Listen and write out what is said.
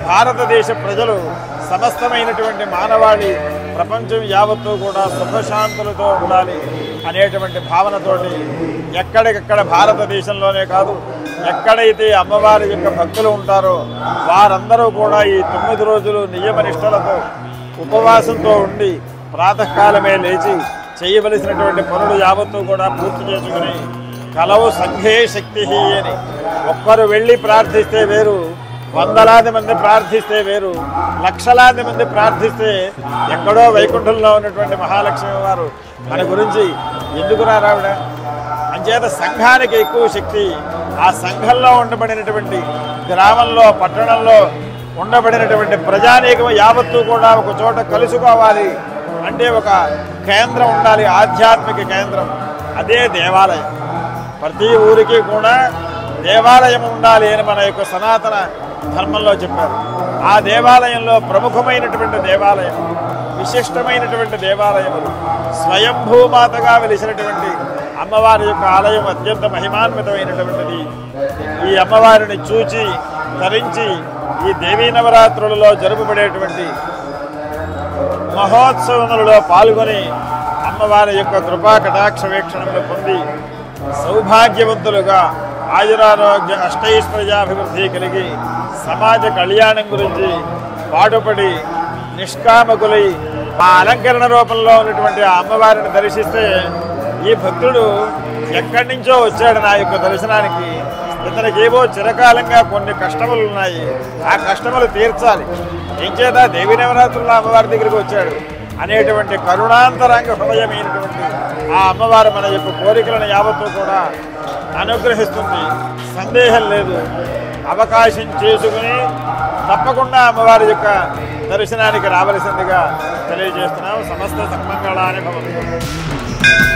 భారతదేశ ప్రజలు సమస్తమైనటువంటి మానవాళి ప్రపంచం యావత్తు కూడా సుఖశాంతులతో ఉండాలి అనేటువంటి భావనతోటి ఎక్కడికెక్కడ భారతదేశంలోనే కాదు ఎక్కడైతే అమ్మవారి యొక్క భక్తులు ఉంటారో వారందరూ కూడా ఈ తొమ్మిది రోజులు నియమనిష్టలతో ఉపవాసంతో ఉండి ప్రాతకాలమే లేచి చేయవలసినటువంటి పనులు యావత్తు కూడా పూర్తి చేసుకుని కలవు సంఘే శక్తి అని ఒక్కరు వెళ్ళి ప్రార్థిస్తే వేరు వందలాది మంది ప్రార్థిస్తే వేరు లక్షలాది మంది ప్రార్థిస్తే ఎక్కడో వైకుంఠంలో ఉన్నటువంటి మహాలక్ష్మి వారు మన గురించి ఎందుకు రారావిడ అంచేత సంఘానికి ఎక్కువ శక్తి ఆ సంఘంలో ఉండబడినటువంటి గ్రామంలో పట్టణంలో ఉండబడినటువంటి ప్రజానీకం యావత్తు కూడా ఒక చోట కలుసుకోవాలి అంటే ఒక కేంద్రం ఉండాలి ఆధ్యాత్మిక కేంద్రం అదే దేవాలయం ప్రతి ఊరికి కూడా దేవాలయం ఉండాలి అని మన యొక్క సనాతన ధర్మంలో చెప్పారు ఆ దేవాలయంలో ప్రముఖమైనటువంటి దేవాలయం విశిష్టమైనటువంటి దేవాలయములు స్వయంభూమాతగా వెలిసినటువంటి అమ్మవారి యొక్క ఆలయం అత్యంత మహిమాన్వితమైనటువంటిది ఈ అమ్మవారిని చూచి ధరించి ఈ దేవీ నవరాత్రులలో జరుపబడేటువంటి మహోత్సవములలో పాల్గొని అమ్మవారి యొక్క కృపా కటాక్ష వీక్షణములు పొంది సౌభాగ్యవంతులుగా ఆయురారోగ్య అష్టైశ్వర్యాభివృద్ధి కలిగి సమాజ కళ్యాణం గురించి పాటుపడి నిష్కామకులై ఆ అలంకరణ రూపంలో ఉన్నటువంటి ఆ అమ్మవారిని దర్శిస్తే ఈ భక్తుడు ఎక్కడి నుంచో వచ్చాడు నా యొక్క దర్శనానికి ఇతనికి ఏవో చిరకాలంగా కొన్ని కష్టములు ఉన్నాయి ఆ కష్టములు తీర్చాలి ఏం చేత దేవి నవరాత్రుల అమ్మవారి దగ్గరికి వచ్చాడు అనేటువంటి కరుణాంతరంగ హృదయమైనటువంటి ఆ అమ్మవారు మన యొక్క కోరికలను యావత్తు కూడా అనుగ్రహిస్తుంది సందేహం లేదు అవకాశం చేసుకుని తప్పకుండా అమ్మవారి యొక్క దర్శనానికి రావలసిందిగా తెలియజేస్తున్నాం సమస్త సన్మంగళాన్ని భవంతు